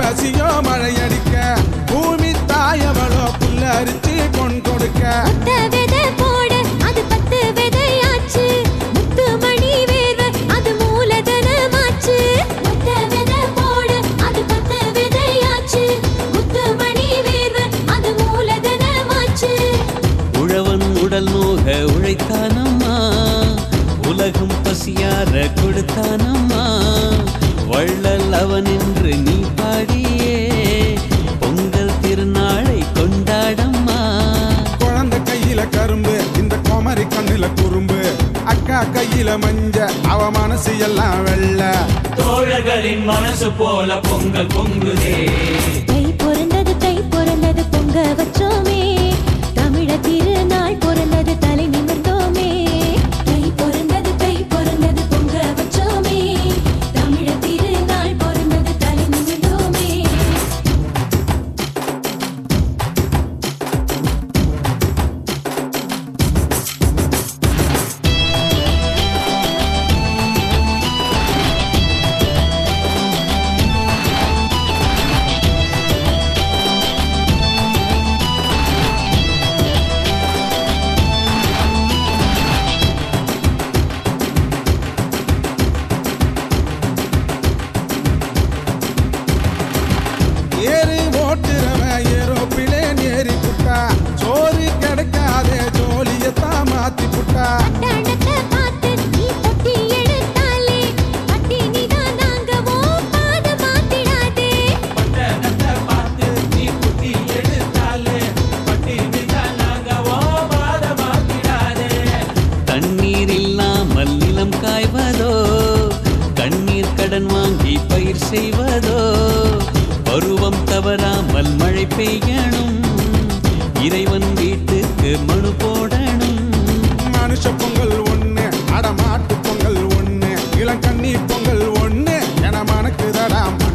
பசியோ மழையடிக்க பூமி தாயவளோ புல்லரித்து கொண் கொடுக்க ஒத்த விதை போட அது பத்து விதையாச்சு முத்து மணி வேர்வை அது மூலதனமாச்சு ஒத்த விதை போட அது பத்து விதையாச்சு முத்து மணி வேர்வை அது மூலதனமாச்சு உழவன் உடல் நோக உழைத்தானம்மா உலகம் பசியார கொடுத்தானம்மா வள்ளல் அவன் என்று நீ பாடியே பொங்கல் திருநாளை கொண்டாடம்மா குழந்தை கையில கரும்பு இந்த குமரி கண்ணுல குறும்பு அக்கா கையில மஞ்ச அவ மனசு எல்லாம் வெள்ள தோழர்களின் மனசு போல பொங்கல் பொங்குதே தை பிறந்தது தை பிறந்தது பொங்க வச்சோமே தமிழ திருநாள் பிறந்தது தலை நிமிர்ந்தோமே தை பிறந்தது தை பிறந்தது பொங்க வச்சோமே தமிழ திருநாள் பிறந்தது தலை நிமிர்ந்தோமே ஏறு ஓட்டுறவன் ஏரோப்பிளேன் ஏறி புட்டா சோறு கிடைக்காதே ஜோலியத்தான் மாத்தி புட்டா பட்டணத்தை பார்த்து நீ பொட்டி எடுத்தாலே பட்டினிதான் நாங்கவோ பாத மாத்திடாதே பட்டணத்தை பார்த்து நீ குத்தி எடுத்தாலே பட்டினிதான் நாங்க ஓ பாத மாத்திடாதே தண்ணீர் இல்லாமல் நிலம் காய்வதோ கண்ணீர் கடன் வாங்கி பயிர் செய்வதோ பருவம் தவறாமல் மழை பெய்யணும் இறைவன் வீட்டுக்கு மனு போடணும் மனுஷ பொங்கல் ஒண்ணு அடமாட்டு பொங்கல் ஒண்ணு இளங்கண்ணி பொங்கல் ஒண்ணு என மனக்குதடா